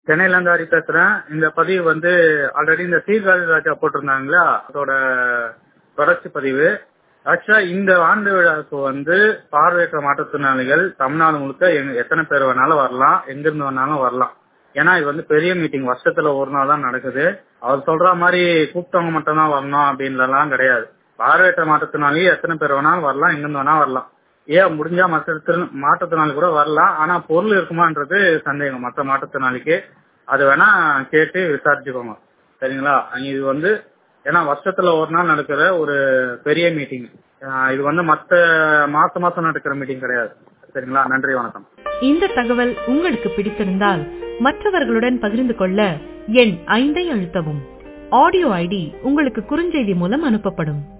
சென்னையில இருந்து ஹரி பேசுறேன் இந்த பதிவு வந்து ஆல்ரெடி இந்த சீர்காழி ராஜா போட்டிருந்தாங்களா அதோட தொடர்ச்சி பதிவு ஆக்சுவலா இந்த ஆண்டு விழாவுக்கு வந்து பார்வையற்ற மாற்றுத்திறனாளிகள் தமிழ்நாடு முழுக்க எங்க- எத்தனை பேர் வேணாலும் வரலாம் எங்கிருந்து வேணாலும் வரலாம் ஏன்னா இது வந்து பெரிய மீட்டிங் வருஷத்துல ஒரு நாள் தான் நடக்குது அவர் சொல்ற மாதிரி கூப்பிட்டவங்க மட்டும் தான் வரணும் அப்படின்லாம் கிடையாது பார்வையற்ற மாற்றுத்திறனாளி எத்தனை பேர் வேணாலும் வரலாம் எங்கிருந்து வேணா வரலாம் ஏன் முடிஞ்சா மற்ற திறன்- மாற்றுத்திறனாளி கூட வரலாம் ஆனா பொருள் இருக்குமான்றது சந்தேகம் மற்ற மாற்றுத்திறனாளிக்கு அது வேணா கேட்டு விசாரிச்சுக்கோங்க சரிங்களா இது வந்து ஏன்னா வருஷத்துல ஒரு நாள் நடக்கிற ஒரு பெரிய மீட்டிங் இது வந்து மத்த மாசம் மாசம் நடக்கிற மீட்டிங் கிடையாது சரிங்களா நன்றி வணக்கம் இந்த தகவல் உங்களுக்கு பிடித்திருந்தால் மற்றவர்களுடன் பகிர்ந்து கொள்ள எண் ஐந்தை அழுத்தவும் ஆடியோ ஐடி உங்களுக்கு குறுஞ்செய்தி மூலம் அனுப்பப்படும்